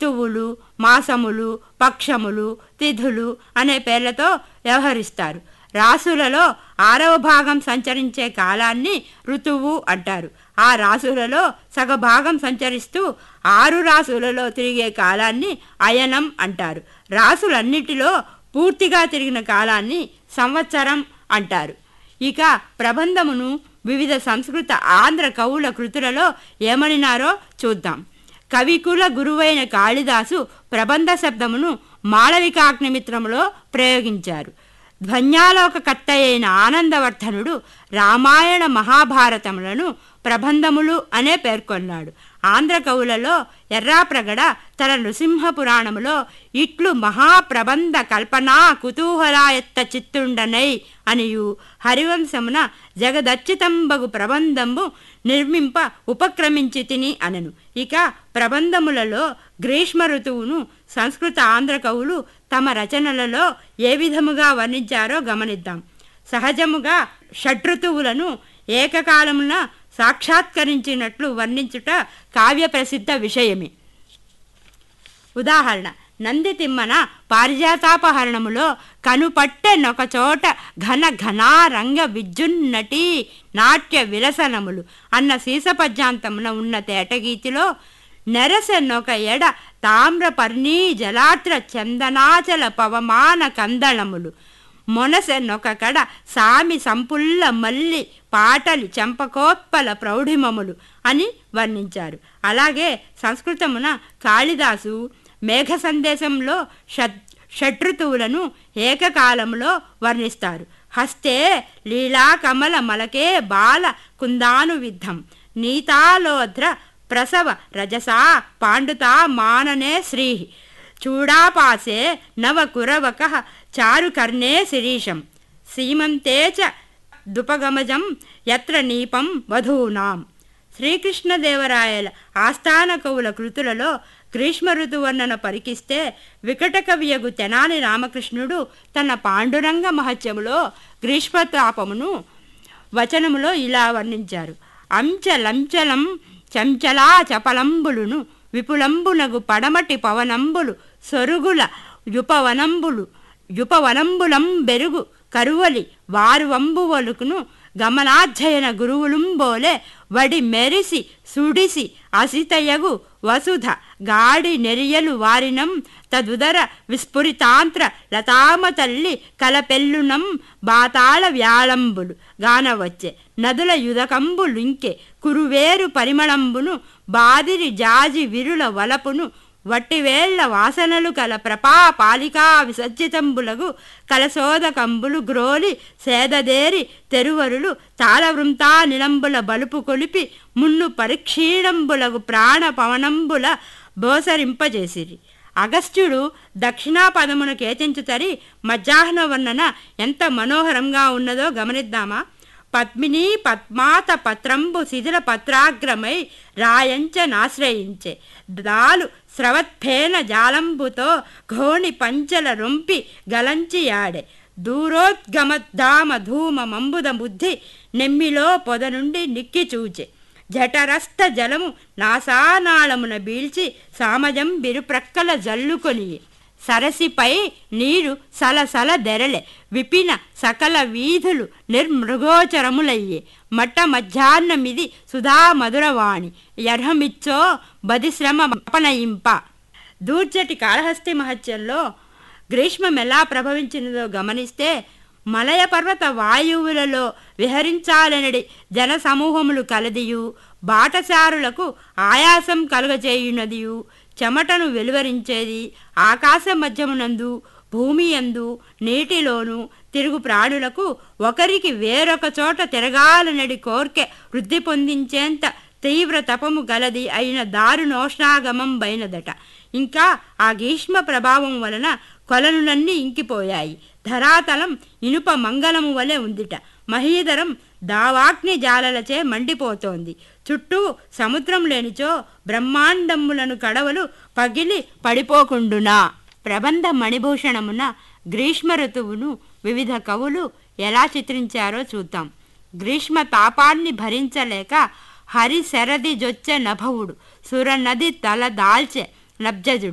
ఋతువులు మాసములు పక్షములు తిథులు అనే పేర్లతో వ్యవహరిస్తారు రాసులలో ఆరవ భాగం సంచరించే కాలాన్ని ఋతువు అంటారు ఆ రాసులలో సగభాగం సంచరిస్తూ ఆరు రాసులలో తిరిగే కాలాన్ని అయనం అంటారు రాసులన్నిటిలో పూర్తిగా తిరిగిన కాలాన్ని సంవత్సరం అంటారు ఇక ప్రబంధమును వివిధ సంస్కృత ఆంధ్ర కవుల కృతులలో ఏమనినారో చూద్దాం కవికుల గురువైన కాళిదాసు ప్రబంధ శబ్దమును మాళవికాగ్నిమిత్రములో ప్రయోగించారు ధ్వన్యాలోకకర్త అయిన ఆనందవర్ధనుడు రామాయణ మహాభారతములను ప్రబంధములు అనే పేర్కొన్నాడు ఆంధ్ర కవులలో ఎర్రాప్రగడ తన నృసింహ పురాణములో ఇట్లు మహాప్రబంధ కల్పనా కుతూహలాయత్త చిత్తుండనై అనియు హరివంశమున జగదచ్చితంబగు ప్రబంధము నిర్మింప ఉపక్రమించి తిని అనను ఇక ప్రబంధములలో గ్రీష్మ ఋతువును సంస్కృత ఆంధ్ర కవులు తమ రచనలలో ఏ విధముగా వర్ణించారో గమనిద్దాం సహజముగా షడ్ఋతువులను ఏకకాలమున సాక్షాత్కరించినట్లు వర్ణించుట కావ్య ప్రసిద్ధ విషయమే ఉదాహరణ నంది తిమ్మన పారిజాతాపహరణములో కనుపట్టెనొక చోట ఘన ఘనారంగ విద్యున్నటి నాట్య విలసనములు అన్న సీసపద్యాంతమున ఉన్న తేటగీతిలో నెరసెనొక ఎడ తామ్రపర్ణీ జలాత్ర చందనాచల పవమాన కందళములు మొనసెనొక కడ సామి సంపుల్ల మల్లి పాటలి చంపకోత్పల ప్రౌఢిమములు అని వర్ణించారు అలాగే సంస్కృతమున కాళిదాసు మేఘ సందేశంలో షడ్ షట్ఋతువులను ఏకకాలంలో వర్ణిస్తారు హస్తే లీలా కమల మలకే బాల కుందాను విద్ధం నీతాలోధ్ర ప్రసవ రజసా పాండుతా మాననే శ్రీ చూడాపాసే నవ కురవక చారుకర్ణే శిరీషం సీమంతే చ దుపగమజం యత్ర నీపం వధూనాం శ్రీకృష్ణదేవరాయల ఆస్థాన కవుల కృతులలో గ్రీష్మ ఋతువర్ణన పరికిస్తే వికట కవియగు తెనాలి రామకృష్ణుడు తన పాండురంగ మహత్యములో గ్రీష్మతాపమును వచనములో ఇలా వర్ణించారు అంచలంచలం చంచలా చపలంబులును విపులంబునగు పడమటి పవనంబులు సొరుగుల యుపవనంబులు యుపవనంబులం బెరుగు కరువలి వారు వంబువలుకును గమనాధ్యయన గురువులుంబోలే వడి మెరిసి సుడిసి అసితయగు వసుధ గాడి నెరియలు వారినం తదుదర విస్ఫురితాంత్ర లతామ తల్లి కలపెల్లునం బాతాళ వ్యాళంబులు గానవచ్చే నదుల యుదకంబులుంకె కురువేరు పరిమళంబును బాదిరి జాజి విరుల వలపును వట్టివేళ్ల వాసనలు కల ప్రపా పాలికా విసర్జితంబులగు కలశోదకంబులు గ్రోలి సేదదేరి తెరువరులు తాళవృంతా నిలంబుల బలుపు కొలిపి మున్ను పరిక్షీణంబులగు ప్రాణ పవనంబుల బోసరింపజేసిరి అగస్త్యుడు దక్షిణాపదమున కేతించుతరి మధ్యాహ్న వర్ణన ఎంత మనోహరంగా ఉన్నదో గమనిద్దామా పద్మిని పద్మాత పత్రంబు శిథిల పత్రాగ్రమై రాయంచ నాశ్రయించే దాలు స్రవత్ఫేన జాలంబుతో ఘోణి పంచల రొంపి గలంచియాడే దూరోద్గమద్దామ ధూమ మంబుద బుద్ధి నెమ్మిలో పొద నుండి నిక్కి చూచే జఠరస్థ జలము నాసానాళమున బీల్చి సామజం బిరుప్రక్కల జల్లుకొని సరసిపై నీరు సలసల దెరలె విపిన సకల వీధులు నిర్మృగోచరములయ్యే మట్ట మధ్యాహ్నమిది సుధా మధురవాణి యర్హమిచ్చో బదిశ్రమ అపనయింప దూర్జటి కాళహస్తి మహత్యంలో గ్రీష్మం ఎలా ప్రభవించినదో గమనిస్తే మలయ పర్వత వాయువులలో విహరించాలనడి జనసమూహములు కలదియు బాటసారులకు ఆయాసం కలుగచేయునదియు చెమటను వెలువరించేది ఆకాశ మధ్యమునందు భూమి యందు నీటిలోను తిరుగు ప్రాణులకు ఒకరికి వేరొక చోట తిరగాలనడి కోర్కె వృద్ధి పొందించేంత తీవ్ర తపము గలది అయిన దారుణోష్ణాగమం బైనదట ఇంకా ఆ గ్రీష్మ ప్రభావం వలన కొలనులన్నీ ఇంకిపోయాయి ధరాతలం ఇనుప మంగళము వలె ఉందిట మహీధరం దావాగ్ని జాలలచే మండిపోతోంది చుట్టూ సముద్రం లేనిచో బ్రహ్మాండములను కడవలు పగిలి పడిపోకుండునా ప్రబంధ మణిభూషణమున గ్రీష్మ ఋతువును వివిధ కవులు ఎలా చిత్రించారో చూద్దాం గ్రీష్మ తాపాన్ని భరించలేక హరి శరది జొచ్చే నభవుడు సురనది తల దాల్చె నబ్జజుడు